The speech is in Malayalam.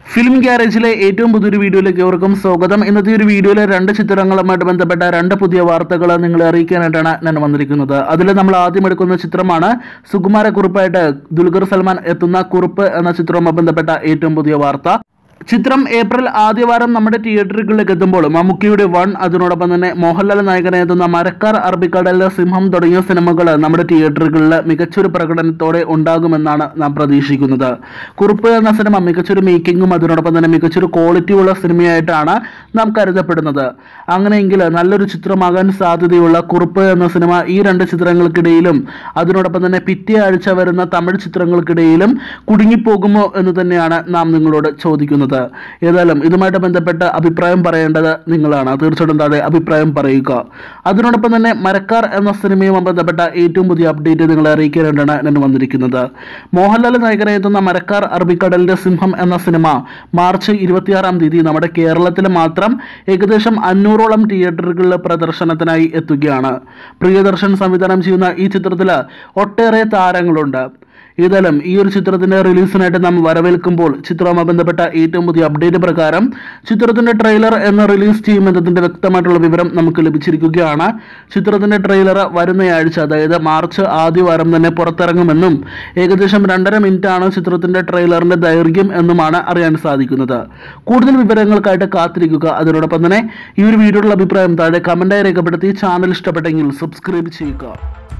ഫിലിം ഗ്യാരേജിലെ ഏറ്റവും പുതിയൊരു വീഡിയോയിലേക്ക് ഏവർക്കും സ്വാഗതം ഇന്നത്തെ ഒരു വീഡിയോയിലെ രണ്ട് ചിത്രങ്ങളുമായിട്ട് ബന്ധപ്പെട്ട രണ്ട് പുതിയ വാർത്തകൾ നിങ്ങളെ അറിയിക്കാനായിട്ടാണ് ഞാൻ വന്നിരിക്കുന്നത് അതിൽ നമ്മൾ ആദ്യം എടുക്കുന്ന ചിത്രമാണ് സുകുമാരക്കുറിപ്പായിട്ട് ദുൽഖർ സൽമാൻ എത്തുന്ന കുറിപ്പ് എന്ന ചിത്രവുമായി ബന്ധപ്പെട്ട ഏറ്റവും പുതിയ വാർത്ത ചിത്രം ഏപ്രിൽ ആദ്യവാരം നമ്മുടെ തിയേറ്ററുകളിലേക്ക് എത്തുമ്പോൾ മമ്മൂക്കിയുടെ വൺ അതിനോടൊപ്പം തന്നെ മോഹൻലാൽ നായകനെ എത്തുന്ന മരക്കാർ അറബിക്കടലിലെ സിംഹം തുടങ്ങിയ സിനിമകൾ നമ്മുടെ തിയേറ്ററുകളിൽ മികച്ചൊരു പ്രകടനത്തോടെ ഉണ്ടാകുമെന്നാണ് നാം പ്രതീക്ഷിക്കുന്നത് കുറിപ്പ് എന്ന സിനിമ മികച്ചൊരു മേക്കിങ്ങും അതിനോടൊപ്പം തന്നെ മികച്ചൊരു ക്വാളിറ്റിയുള്ള സിനിമയായിട്ടാണ് നാം കരുതപ്പെടുന്നത് അങ്ങനെയെങ്കിൽ നല്ലൊരു ചിത്രമാകാൻ സാധ്യതയുള്ള കുറിപ്പ് എന്ന സിനിമ ഈ രണ്ട് ചിത്രങ്ങൾക്കിടയിലും അതിനോടൊപ്പം തന്നെ പിറ്റേ ആഴ്ച വരുന്ന തമിഴ് ചിത്രങ്ങൾക്കിടയിലും കുടുങ്ങിപ്പോകുമോ എന്ന് തന്നെയാണ് നാം നിങ്ങളോട് ചോദിക്കുന്നത് ഏതായാലും ഇതുമായിട്ട് ബന്ധപ്പെട്ട അഭിപ്രായം പറയേണ്ടത് നിങ്ങളാണ് തീർച്ചയായിട്ടും താഴെ അഭിപ്രായം പറയുക അതിനോടൊപ്പം തന്നെ മരക്കാർ എന്ന സിനിമയുമായി ബന്ധപ്പെട്ട ഏറ്റവും പുതിയ അപ്ഡേറ്റ് നിങ്ങളെ അറിയിക്കാനായിട്ടാണ് ഞാൻ വന്നിരിക്കുന്നത് മോഹൻലാൽ നായകനെ എത്തുന്ന മരക്കാർ അറബിക്കടലിന്റെ സിംഹം എന്ന സിനിമ മാർച്ച് ഇരുപത്തിയാറാം തീയതി നമ്മുടെ കേരളത്തിൽ മാത്രം ഏകദേശം അഞ്ഞൂറോളം തിയേറ്ററുകളിൽ പ്രദർശനത്തിനായി എത്തുകയാണ് പ്രിയദർശൻ സംവിധാനം ചെയ്യുന്ന ഈ ചിത്രത്തിൽ ഒട്ടേറെ താരങ്ങളുണ്ട് ഏതായാലും ഈ ഒരു ചിത്രത്തിന്റെ റിലീസിനായിട്ട് നാം വരവേൽക്കുമ്പോൾ ചിത്രവുമായി ബന്ധപ്പെട്ട ഏറ്റവും പുതിയ അപ്ഡേറ്റ് പ്രകാരം ചിത്രത്തിന്റെ ട്രെയിലർ എന്ന് റിലീസ് ചെയ്യുമെന്നതിന്റെ വ്യക്തമായിട്ടുള്ള വിവരം നമുക്ക് ലഭിച്ചിരിക്കുകയാണ് ചിത്രത്തിന്റെ ട്രെയിലർ വരുന്നയാഴ്ച അതായത് മാർച്ച് ആദ്യ വാരം തന്നെ പുറത്തിറങ്ങുമെന്നും ഏകദേശം രണ്ടര മിനിറ്റ് ആണ് ചിത്രത്തിന്റെ ട്രെയിലറിന്റെ ദൈർഘ്യം എന്നുമാണ് അറിയാൻ സാധിക്കുന്നത് കൂടുതൽ വിവരങ്ങൾക്കായിട്ട് കാത്തിരിക്കുക അതിനോടൊപ്പം തന്നെ ഈ ഒരു വീഡിയോയുടെ അഭിപ്രായം താഴെ കമന്റായി രേഖപ്പെടുത്തി ചാനൽ ഇഷ്ടപ്പെട്ടെങ്കിൽ സബ്സ്ക്രൈബ് ചെയ്യുക